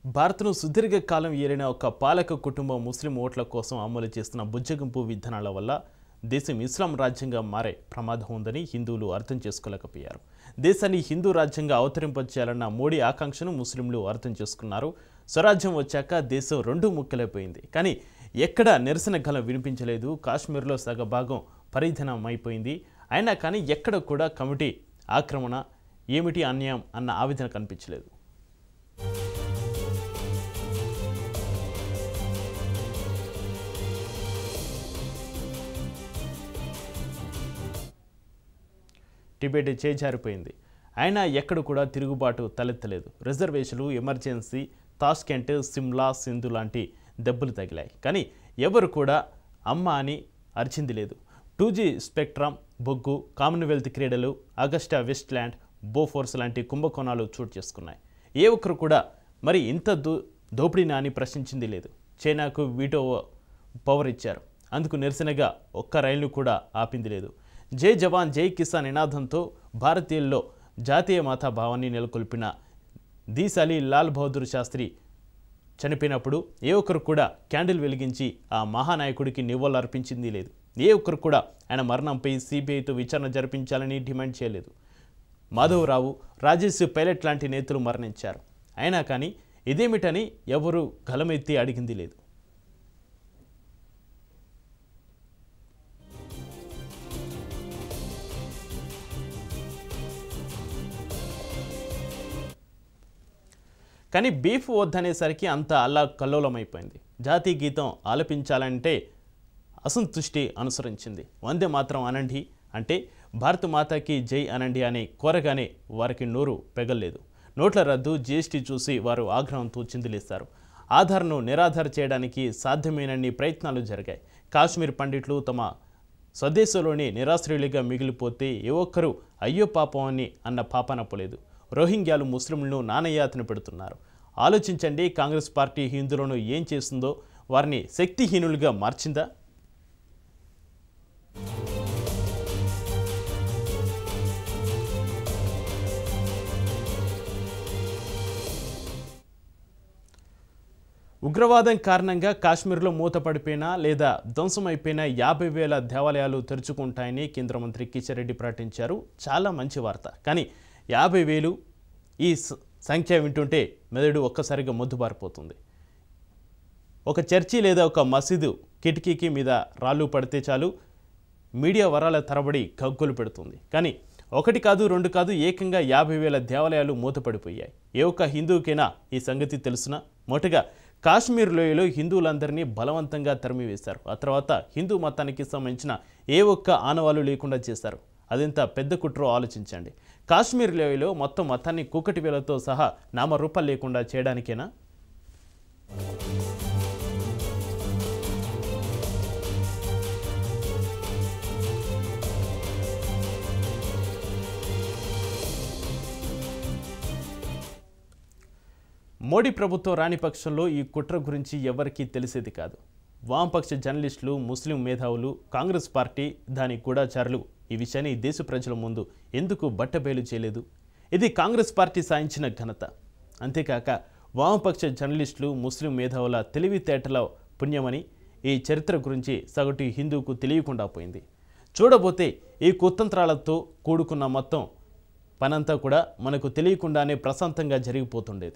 భారత్ను సుదీర్ఘకాలం ఏలిన ఒక పాలక కుటుంబం ముస్లిం ఓట్ల కోసం అమలు చేస్తున్న బుజ్జగింపు విధానాల వల్ల దేశం ఇస్లాం రాజ్యంగా మారే ప్రమాదం ఉందని హిందువులు అర్థం చేసుకోలేకపోయారు దేశాన్ని హిందూ రాజ్యంగా అవతరింపచేయాలన్న మోడీ ఆకాంక్షను ముస్లింలు అర్థం చేసుకున్నారు స్వరాజ్యం వచ్చాక దేశం రెండు ముక్కలైపోయింది కానీ ఎక్కడ నిరసన గలం వినిపించలేదు కాశ్మీర్లో సగభాగం పరిధనం అయిపోయింది అయినా కానీ ఎక్కడ కూడా కమిటీ ఆక్రమణ ఏమిటి అన్యాయం అన్న ఆవేదన కనిపించలేదు టిబెట్ చేజారిపోయింది అయినా ఎక్కడ కూడా తిరుగుబాటు తలెత్తలేదు రిజర్వేషన్లు ఎమర్జెన్సీ తాష్కెంట్ సిమ్లా సింధు లాంటి దెబ్బలు తగిలాయి కానీ ఎవరు కూడా అమ్మ అని అరిచింది లేదు టూ జీ స్పెక్ట్రమ్ బొగ్గు కామన్వెల్త్ క్రీడలు అగస్టా వెస్ట్లాండ్ బోఫోర్స్ లాంటి కుంభకోణాలు చోటు చేసుకున్నాయి ఏ ఒక్కరు కూడా మరి ఇంత దో దోపిడీనా అని ప్రశ్నించింది లేదు చైనాకు వీటో పవర్ ఇచ్చారు అందుకు నిరసనగా ఒక్క రైలు కూడా ఆపింది లేదు జై జవాన్ జై కిసాన్ నినాదంతో భారతీయుల్లో జాతీయ మాతా భావాన్ని నెలకొల్పిన దీశాలి లాల్ బహదూర్ శాస్త్రి చనిపోయినప్పుడు ఏ ఒక్కరు కూడా క్యాండిల్ వెలిగించి ఆ మహానాయకుడికి నివాళులు అర్పించింది లేదు ఏ ఒక్కరు కూడా ఆయన మరణంపై సిబిఐతో విచారణ జరిపించాలని డిమాండ్ చేయలేదు మాధవరావు రాజేష్ పైలట్ లాంటి నేతలు మరణించారు అయినా కానీ ఇదేమిటని ఎవరు గలమెత్తి అడిగింది లేదు కానీ బీఫ్ వద్దనేసరికి అంత అల్లా కల్లోలమైపోయింది జాతీయ గీతం ఆలపించాలంటే అసంతుష్టి అనుసరించింది వందే మాత్రం అనండి అంటే భారత మాతాకి జై అనండి అని కోరగానే వారికి నోరు పెగల్లేదు నోట్ల రద్దు జీఎస్టీ చూసి వారు ఆగ్రహంతో చిందులేస్తారు ఆధార్ను నిరాధార చేయడానికి సాధ్యమైనన్ని ప్రయత్నాలు జరిగాయి కాశ్మీర్ పండిట్లు తమ స్వదేశంలోని నిరాశ్రయులుగా మిగిలిపోతే ఏ ఒక్కరూ అయ్యో పాపం అని అన్న పాపన పోలేదు రోహింగ్యాలు ముస్లింలను నానయాతన పెడుతున్నారు ఆలోచించండి కాంగ్రెస్ పార్టీ హిందువులను ఏం చేస్తుందో వారిని శక్తిహీనులుగా మార్చిందా ఉగ్రవాదం కారణంగా కాశ్మీర్లో మూతపడిపోయిన లేదా ధ్వంసమైపోయిన యాభై వేల దేవాలయాలు తెరుచుకుంటాయని కేంద్ర మంత్రి కిషన్ రెడ్డి ప్రకటించారు చాలా మంచి వార్త కానీ యాభై వేలు ఈ స- సంఖ్య వింటుంటే మెదడు ఒక్కసారిగా మొద్దుబారిపోతుంది ఒక చర్చి లేదా ఒక మసీదు కిటికీకి మీద రాళ్ళు పడితే చాలు మీడియా వరాల తరబడి గగ్గులు పెడుతుంది కానీ ఒకటి కాదు రెండు కాదు ఏకంగా యాభై వేల దేవాలయాలు మూతపడిపోయాయి ఏ ఒక్క హిందువుకైనా ఈ సంగతి తెలుసునా మొదటగా కాశ్మీర్ లోయలో హిందువులందరినీ బలవంతంగా తరిమివేశారు ఆ తర్వాత హిందూ మతానికి సంబంధించిన ఏ ఒక్క ఆనవాలు లేకుండా చేశారు అదెంత పెద్ద కుట్రో ఆలోచించండి కాశ్మీర్ లోయలో మొత్తం మతాన్ని కూకటి వేలతో సహా నామరూపాలు లేకుండా చేయడానికేనా మోడీ ప్రభుత్వం రాని పక్షంలో ఈ కుట్ర గురించి ఎవరికీ తెలిసేది కాదు వామపక్ష జర్నలిస్టులు ముస్లిం మేధావులు కాంగ్రెస్ పార్టీ దాని గూఢాచారులు ఈ విషయాన్ని దేశ ప్రజల ముందు ఎందుకు బట్టబయలు చేయలేదు ఇది కాంగ్రెస్ పార్టీ సాధించిన ఘనత అంతేకాక వామపక్ష జర్నలిస్టులు ముస్లిం మేధావుల తెలివితేటల పుణ్యమని ఈ చరిత్ర గురించి సగటు హిందువుకు తెలియకుండా పోయింది చూడబోతే ఈ కుతంత్రాలతో కూడుకున్న మొత్తం పనంతా కూడా మనకు తెలియకుండానే ప్రశాంతంగా జరిగిపోతుండేది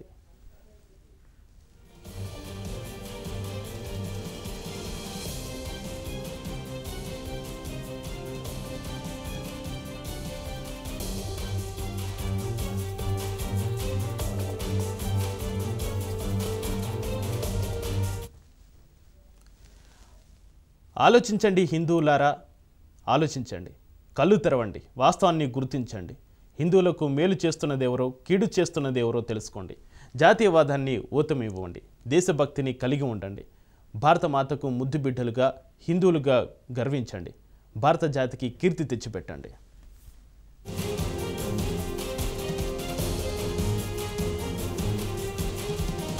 ఆలోచించండి హిందువులారా ఆలోచించండి కళ్ళు తెరవండి వాస్తవాన్ని గుర్తించండి హిందువులకు మేలు చేస్తున్నది ఎవరో కీడు చేస్తున్నది ఎవరో తెలుసుకోండి జాతీయవాదాన్ని ఊతమివ్వండి దేశభక్తిని కలిగి ఉండండి భారత మాతకు ముద్దు బిడ్డలుగా హిందువులుగా గర్వించండి భారత జాతికి కీర్తి తెచ్చిపెట్టండి